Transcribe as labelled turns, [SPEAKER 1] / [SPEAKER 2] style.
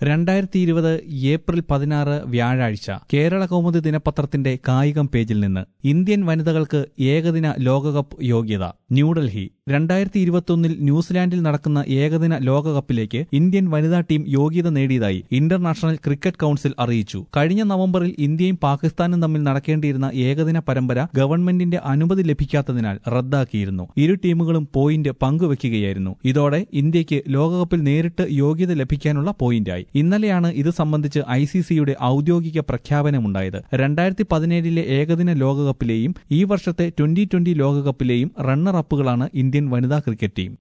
[SPEAKER 1] രണ്ടായിരത്തി ഇരുപത് ഏപ്രിൽ പതിനാറ് വ്യാഴാഴ്ച കേരള കൗമുദി ദിനപത്രത്തിന്റെ കായികം പേജിൽ നിന്ന് ഇന്ത്യൻ വനിതകൾക്ക് ഏകദിന ലോകകപ്പ് യോഗ്യത ന്യൂഡൽഹി രണ്ടായിരത്തി ഇരുപത്തിയൊന്നിൽ ന്യൂസിലാൻഡിൽ നടക്കുന്ന ഏകദിന ലോകകപ്പിലേക്ക് ഇന്ത്യൻ വനിതാ ടീം യോഗ്യത നേടിയതായി ഇന്റർനാഷണൽ ക്രിക്കറ്റ് കൌൺസിൽ അറിയിച്ചു കഴിഞ്ഞ നവംബറിൽ ഇന്ത്യയും പാകിസ്ഥാനും തമ്മിൽ നടക്കേണ്ടിയിരുന്ന ഏകദിന പരമ്പര ഗവൺമെന്റിന്റെ അനുമതി ലഭിക്കാത്തതിനാൽ റദ്ദാക്കിയിരുന്നു ഇരു ടീമുകളും പോയിന്റ് പങ്കുവയ്ക്കുകയായിരുന്നു ഇതോടെ ഇന്ത്യയ്ക്ക് ലോകകപ്പിൽ നേരിട്ട് യോഗ്യത ലഭിക്കാനുള്ള പോയിന്റായി ഇന്നലെയാണ് ഇത് സംബന്ധിച്ച് ഐ സി സിയുടെ ഔദ്യോഗിക പ്രഖ്യാപനമുണ്ടായത് രണ്ടായിരത്തി പതിനേഴിലെ ഏകദിന ലോകകപ്പിലെയും ഈ വർഷത്തെ ട്വന്റി ട്വന്റി ലോകകപ്പിലെയും റണ്ണർ അപ്പുകളാണ് ഇന്ത്യൻ വനിതാ ക്രിക്കറ്റ് ടീം